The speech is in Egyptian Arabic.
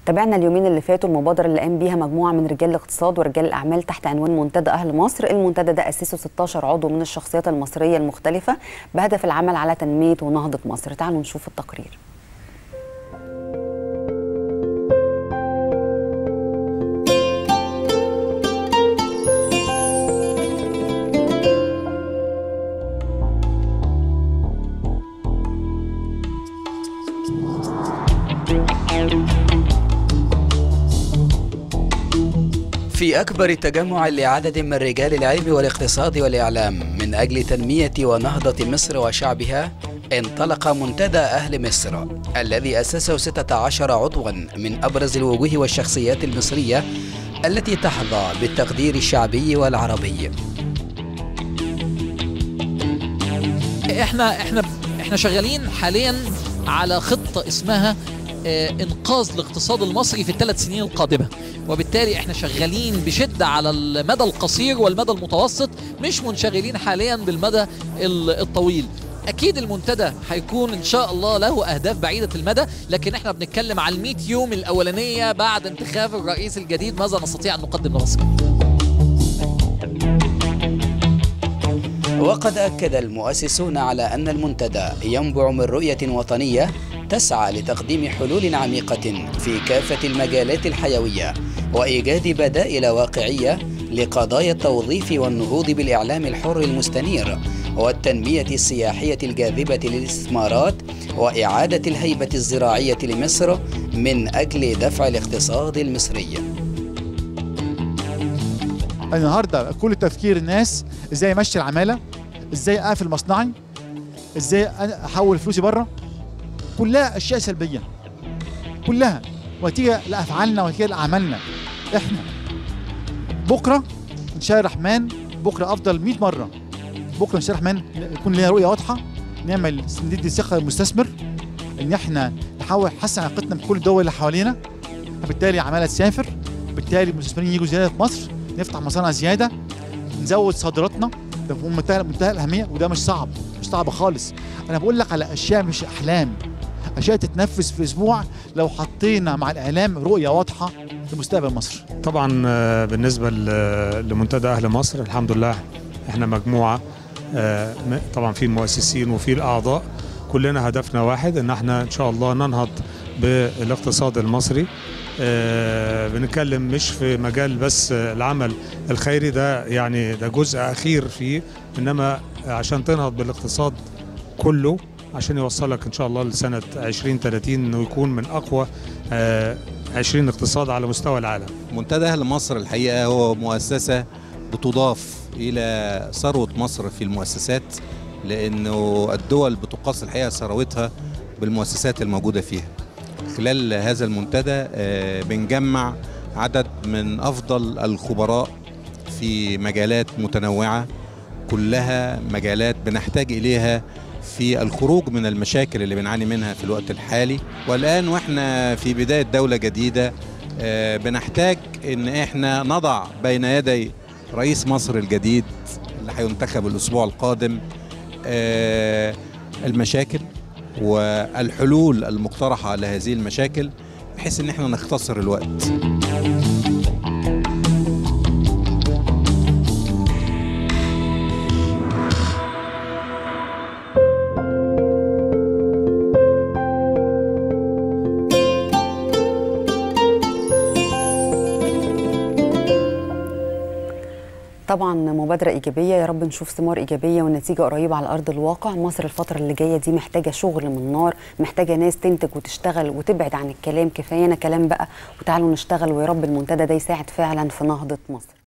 تابعنا اليومين اللي فاتوا المبادره اللي قام بيها مجموعه من رجال الاقتصاد ورجال الاعمال تحت عنوان منتدى اهل مصر المنتدى ده اسسه 16 عضو من الشخصيات المصريه المختلفه بهدف العمل على تنميه ونهضه مصر تعالوا نشوف التقرير في أكبر تجمع لعدد من رجال العلم والاقتصاد والإعلام من أجل تنمية ونهضة مصر وشعبها انطلق منتدى أهل مصر الذي أسسه 16 عضوا من أبرز الوجوه والشخصيات المصرية التي تحظى بالتقدير الشعبي والعربي احنا احنا احنا شغالين حاليا على خطه اسمها آه، انقاذ الاقتصاد المصري في الثلاث سنين القادمه وبالتالي احنا شغالين بشده على المدى القصير والمدى المتوسط مش منشغلين حاليا بالمدى ال- الطويل اكيد المنتدى هيكون ان شاء الله له اهداف بعيده المدى لكن احنا بنتكلم على ال 100 يوم الاولانيه بعد انتخاب الرئيس الجديد ماذا نستطيع ان نقدم لمصر وقد أكد المؤسسون على أن المنتدى ينبع من رؤية وطنية تسعى لتقديم حلول عميقة في كافة المجالات الحيوية وإيجاد بدائل واقعية لقضايا التوظيف والنهوض بالإعلام الحر المستنير والتنمية السياحية الجاذبة للاستثمارات وإعادة الهيبة الزراعية لمصر من أجل دفع الاقتصاد المصري النهارده كل تفكير الناس ازاي امشي العماله ازاي اقفل مصنعي ازاي أنا احول فلوسي بره كلها اشياء سلبيه كلها ونتيجه لافعالنا ونتيجه لاعمالنا احنا بكره ان شاء الرحمن بكره افضل 100 مره بكره ان شاء الرحمن يكون لنا رؤيه واضحه نعمل ندي ثقه للمستثمر ان احنا نحاول نحسن علاقتنا بكل الدول اللي حوالينا فبالتالي عماله تسافر بالتالي المستثمرين يجوا زياده في مصر نفتح مصانع زياده نزود صادراتنا ده في منتهى منتهى الاهميه وده مش صعب مش صعب خالص انا بقول لك على اشياء مش احلام اشياء تتنفذ في اسبوع لو حطينا مع الاعلام رؤيه واضحه لمستقبل مصر طبعا آه، بالنسبة ل- لمنتدى أهل مصر الحمد لله احنا مجموعة آه، م- طبعا في المؤسسين وفي الأعضاء كلنا هدفنا واحد ان احنا ان شاء الله ننهض بالاقتصاد المصري آه، بنتكلم مش في مجال بس آه، العمل الخيري ده يعني ده جزء أخير فيه إنما عشان تنهض بالاقتصاد كله عشان يوصلك إن شاء الله لسنة 2030 إنه يكون من أقوى آه، 20 اقتصاد على مستوى العالم منتدى أهل مصر الحقيقة هو مؤسسة بتضاف إلى ثروة مصر في المؤسسات لأنه الدول بتقاس الحقيقة ثروتها بالمؤسسات الموجودة فيها خلال هذا المنتدى آه، بنجمع عدد من أفضل الخبراء في مجالات متنوعة كلها مجالات بنحتاج إليها في الخروج من المشاكل اللي بنعاني منها في الوقت الحالي والآن وإحنا في بداية دولة جديدة آه، بنحتاج ان احنا نضع بين يدي رئيس مصر الجديد اللي هينتخب الاسبوع القادم آه، المشاكل والحلول المقترحه لهذه المشاكل بحيث ان احنا نختصر الوقت طبعا مبادرة إيجابية يا رب نشوف ثمار إيجابية والنتيجة قريبة على أرض الواقع مصر الفترة اللي جاية دي محتاجة شغل من نار محتاجة ناس تنتج وتشتغل وتبعد عن الكلام كفاية كلام بقى وتعالوا نشتغل ويا رب المنتدى ده يساعد فعلا في نهضة مصر